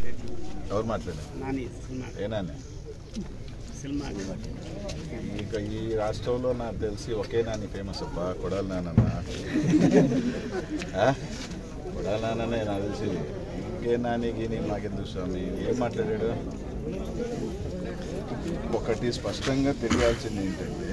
ఎవరు మాట్లాడారు Nani cinema ఏనానే cinema ఇక ఈ రాష్ట్రంలో నాకు తెలిసి ఒకే నాని ఫేమస్ అబ్బా కొడాలి నానన్న ఆ? కొడాలి నాన్ననే నాకు తెలిసి ఇంకే నాని గీని మాకెందుకు స్వామి ఏం మాట్లాడాడు ఒకటి స్పష్టంగా తెలియాల్సింది ఏంటంటే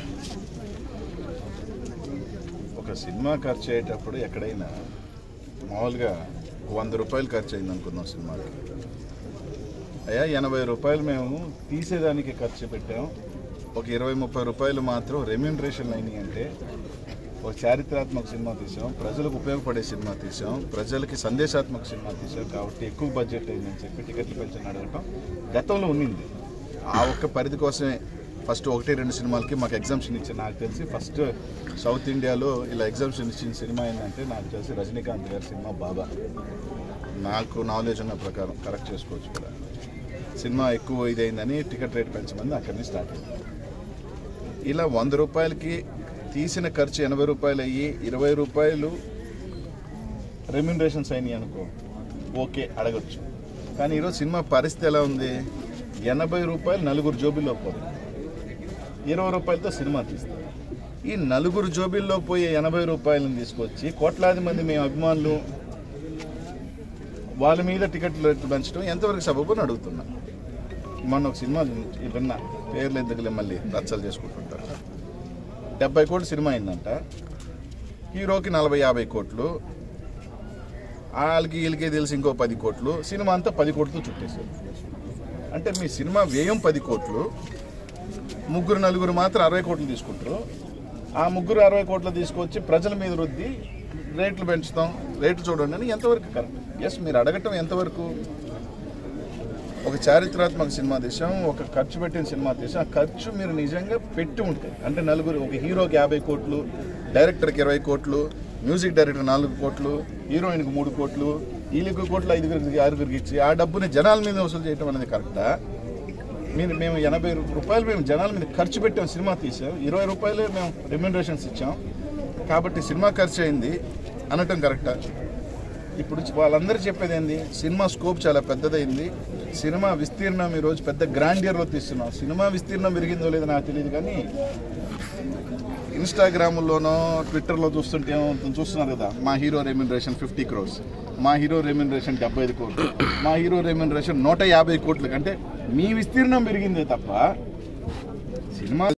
ఒక సినిమా ఖర్చు అయ్యేటప్పుడు ఎక్కడైనా మామూలుగా వంద రూపాయలు ఖర్చు అయింది అనుకుందాం సినిమాకి అయ్యా ఎనభై రూపాయలు మేము తీసేదానికి ఖర్చు పెట్టాం ఒక ఇరవై ముప్పై రూపాయలు మాత్రం రెమ్యూనరేషన్ అయినాయి అంటే ఒక చారిత్రాత్మక సినిమా తీసాం ప్రజలకు ఉపయోగపడే సినిమా తీసాం ప్రజలకి సందేశాత్మక సినిమా తీసాం కాబట్టి ఎక్కువ బడ్జెట్ అయిందని చెప్పి టికెట్లు పెంచని అడగటం గతంలో ఉన్నింది ఆ ఒక్క పరిధి కోసమే ఫస్ట్ ఒకటి రెండు సినిమాలకి మాకు ఎగ్జామ్షన్ ఇచ్చారు నాకు తెలిసి ఫస్ట్ సౌత్ ఇండియాలో ఇలా ఎగ్జామ్షన్ ఇచ్చిన సినిమా ఏంటంటే నాకు తెలిసి రజనీకాంత్ గారి సినిమా బాబా నాకు నాలెడ్జ్ ఉన్న ప్రకారం కరెక్ట్ చేసుకోవచ్చు కూడా సినిమా ఎక్కువ ఇదైందని టికెట్ రేట్ పెంచమని అక్కడి నుంచి స్టార్ట్ అయింది ఇలా వంద రూపాయలకి తీసిన ఖర్చు ఎనభై రూపాయలు అయ్యి ఇరవై రూపాయలు రెమ్యూనరేషన్స్ అయినాయి అనుకో ఓకే అడగచ్చు కానీ ఈరోజు సినిమా పరిస్థితి ఎలా ఉంది ఎనభై రూపాయలు నలుగురు జోబీల్లో పోతుంది ఇరవై రూపాయలతో సినిమా తీస్తారు ఈ నలుగురు జోబీల్లో పోయే ఎనభై రూపాయలను తీసుకొచ్చి కోట్లాది మంది మేము అభిమానులు వాళ్ళ మీద టికెట్లు రేట్లు పెంచడం ఎంతవరకు సబబు అని అడుగుతున్నా మొన్న ఒక సినిమా విన్నా పేర్లు ఎందుకులే మళ్ళీ రచ్చలు చేసుకుంటుంటారు డెబ్బై కోట్లు సినిమా అయిందంట హీరోకి నలభై యాభై కోట్లు వాళ్ళకి వీళ్ళకి తెలిసి ఇంకో పది కోట్లు సినిమా అంతా పది కోట్లు చుట్టేశారు అంటే మీ సినిమా వ్యయం పది కోట్లు ముగ్గురు నలుగురు మాత్రం అరవై కోట్లు తీసుకుంటారు ఆ ముగ్గురు అరవై కోట్లు తీసుకొచ్చి ప్రజల మీద రుద్ది రేట్లు పెంచుతాం రేట్లు చూడండి అని ఎంతవరకు కరెక్ట్ ఎస్ మీరు అడగటం ఎంతవరకు ఒక చారిత్రాత్మక సినిమా తీసాం ఒక ఖర్చు పెట్టిన సినిమా తీసాం ఆ ఖర్చు మీరు నిజంగా పెట్టి ఉంటుంది అంటే నలుగురు ఒక హీరోకి యాభై కోట్లు డైరెక్టర్కి ఇరవై కోట్లు మ్యూజిక్ డైరెక్టర్ నాలుగు కోట్లు హీరోయిన్కి మూడు కోట్లు వీళ్ళకి కోట్లు ఐదుగురికి ఆరుగురికి ఇచ్చి ఆ డబ్బుని జనాల మీద వసూలు చేయడం అనేది కరెక్టా మీరు మేము ఎనభై రూపాయలు మేము జనాల మీద ఖర్చు పెట్టాం సినిమా తీసాం ఇరవై రూపాయలే మేము రెమ్యూనరేషన్స్ ఇచ్చాం కాబట్టి సినిమా ఖర్చు అయింది అనటం కరెక్టా ఇప్పుడు వాళ్ళందరూ చెప్పేది ఏంది సినిమా స్కోప్ చాలా పెద్దదైంది సినిమా విస్తీర్ణం ఈరోజు పెద్ద గ్రాండియర్లో తీస్తున్నాం సినిమా విస్తీర్ణం పెరిగిందో లేదో నాకు తెలియదు కానీ ఇన్స్టాగ్రామ్లోనో ట్విట్టర్లో చూస్తుంటే ఏమవుతుంది చూస్తున్నారు కదా మా హీరో రెమ్యూనరేషన్ ఫిఫ్టీ క్రోర్స్ మా హీరో రెమ్యూనరేషన్ డెబ్బై ఐదు కోట్లు మా హీరో రెమ్యూనరేషన్ నూట యాభై కోట్లు అంటే మీ విస్తీర్ణం పెరిగిందే తప్ప సినిమా